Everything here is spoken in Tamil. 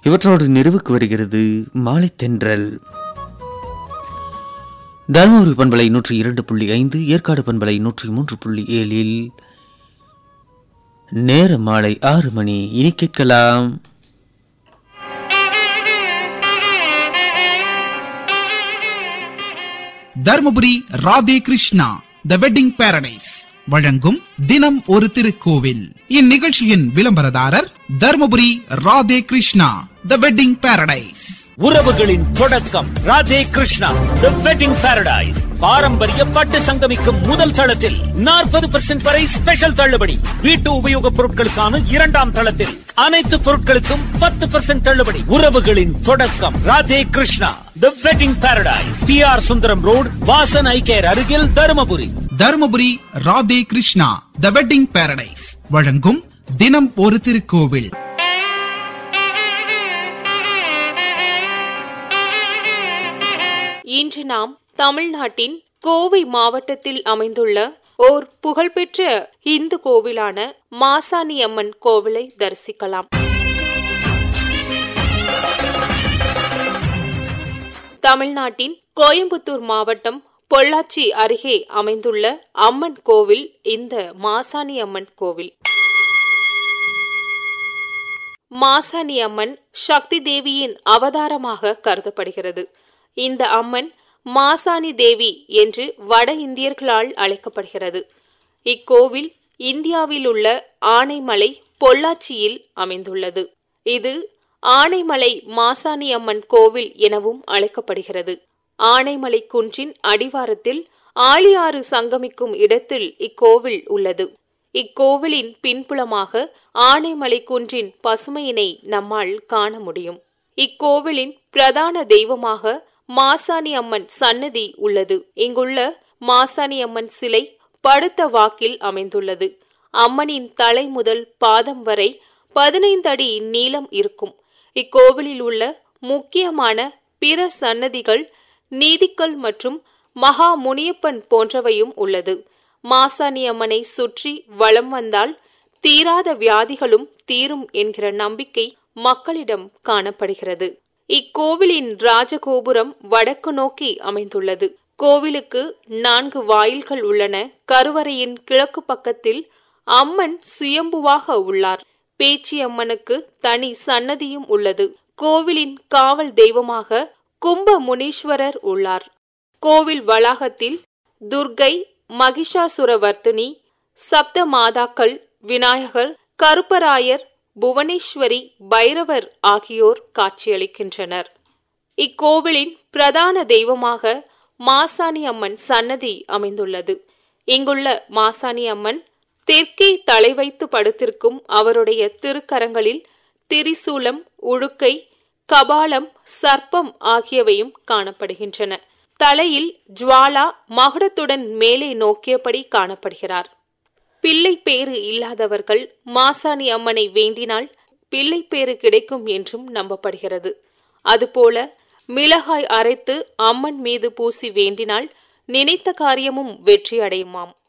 இவற்றோடு நிறைவுக்கு வருகிறது மாலை தென்றல் தருமபுரி பண்பலை நூற்றி இரண்டு புள்ளி ஐந்து ஏற்காடு பண்பலை நூற்றி மூன்று புள்ளி ஏழில் நேர மாலை ஆறு மணி இனி கேட்கலாம் Dharmapuri Radhe Krishna the wedding paradise வழங்கும் தினம் ஒரு திருக்கோவில் இந்நிகழ்ச்சியின் விளம்பரதாரர் Dharmapuri Radhe Krishna the wedding paradise உறவுகளின் தொடக்கம் Radhe Krishna the wedding paradise பாரம்பரிய பட்டு சங்கமிக்கும் முதல் தளத்தில் நாற்பது பெர்சென்ட் வரை ஸ்பெஷல் தள்ளுபடி வீட்டு உபயோகப் பொருட்களுக்கான இரண்டாம் தளத்தில் அனைத்து பொருட்களுக்கும் பத்து பெர்சென்ட் தள்ளுபடி உறவுகளின் தொடக்கம் Radhe Krishna the wedding paradise P R Sundaram road Vasan eye care அருகில் Dharmapuri Dharmapuri Radhe Krishna the wedding paradise வழங்கும் தினம் ஒரு திருக்கோவில் இன்று நாம் தமிழ்நாட்டின் கோவை மாவட்டத்தில் அமைந்துள்ள ஓர் புகழ்பெற்ற இந்து கோவிலான மாசாணி அம்மன் கோவிலை தரிசிக்கலாம் தமிழ்நாட்டின் கோயம்புத்தூர் மாவட்டம் பொள்ளாச்சி அருகே அமைந்துள்ள அம்மன் கோவில் இந்த மாசாணி அம்மன் கோவில் மாசாணி அம்மன் சக்தி தேவியின் அவதாரமாக கருதப்படுகிறது இந்த அம்மன் மாசாணி தேவி என்று வட இந்தியர்களால் அழைக்கப்படுகிறது இக்கோவில் இந்தியாவில் உள்ள ஆனைமலை பொள்ளாச்சியில் அமைந்துள்ளது இது ஆனைமலை மாசாணி அம்மன் கோவில் எனவும் அழைக்கப்படுகிறது ஆனைமலை குன்றின் அடிவாரத்தில் ஆழியாறு சங்கமிக்கும் இடத்தில் இக்கோவில் உள்ளது இக்கோவிலின் பின்புலமாக ஆனைமலை குன்றின் பசுமையினை நம்மால் காண முடியும் இக்கோவிலின் பிரதான தெய்வமாக மாசாணி அம்மன் சன்னதி உள்ளது இங்குள்ள மாசாணி அம்மன் சிலை படுத்த வாக்கில் அமைந்துள்ளது அம்மனின் தலை முதல் பாதம் வரை பதினைந்து அடி நீளம் இருக்கும் இக்கோவிலில் உள்ள முக்கியமான பிற சன்னதிகள் நீதிக்கல் மற்றும் மகா முனியப்பன் போன்றவையும் உள்ளது மாசாணி அம்மனை சுற்றி வலம் வந்தால் தீராத வியாதிகளும் தீரும் என்கிற நம்பிக்கை மக்களிடம் காணப்படுகிறது இக்கோவிலின் ராஜகோபுரம் வடக்கு நோக்கி அமைந்துள்ளது கோவிலுக்கு நான்கு வாயில்கள் உள்ளன கருவறையின் கிழக்கு பக்கத்தில் அம்மன் சுயம்புவாக உள்ளார் பேச்சி அம்மனுக்கு தனி சன்னதியும் உள்ளது கோவிலின் காவல் தெய்வமாக கும்ப முனீஸ்வரர் உள்ளார் கோவில் வளாகத்தில் துர்கை மகிஷாசுரவர்த்தினி சப்த மாதாக்கள் விநாயகர் கருப்பராயர் புவனேஸ்வரி பைரவர் ஆகியோர் காட்சியளிக்கின்றனர் இக்கோவிலின் பிரதான தெய்வமாக மாசாணி அம்மன் சன்னதி அமைந்துள்ளது இங்குள்ள மாசாணி அம்மன் தெற்கே தலை வைத்து படுத்திருக்கும் அவருடைய திருக்கரங்களில் திரிசூலம் உழுக்கை கபாலம் சர்ப்பம் ஆகியவையும் காணப்படுகின்றன தலையில் ஜுவாலா மகுடத்துடன் மேலே நோக்கியபடி காணப்படுகிறார் பிள்ளை பேறு இல்லாதவர்கள் மாசாணி அம்மனை வேண்டினால் பிள்ளை பேறு கிடைக்கும் என்றும் நம்பப்படுகிறது அதுபோல மிளகாய் அரைத்து அம்மன் மீது பூசி வேண்டினால் நினைத்த காரியமும் வெற்றி அடையுமாம்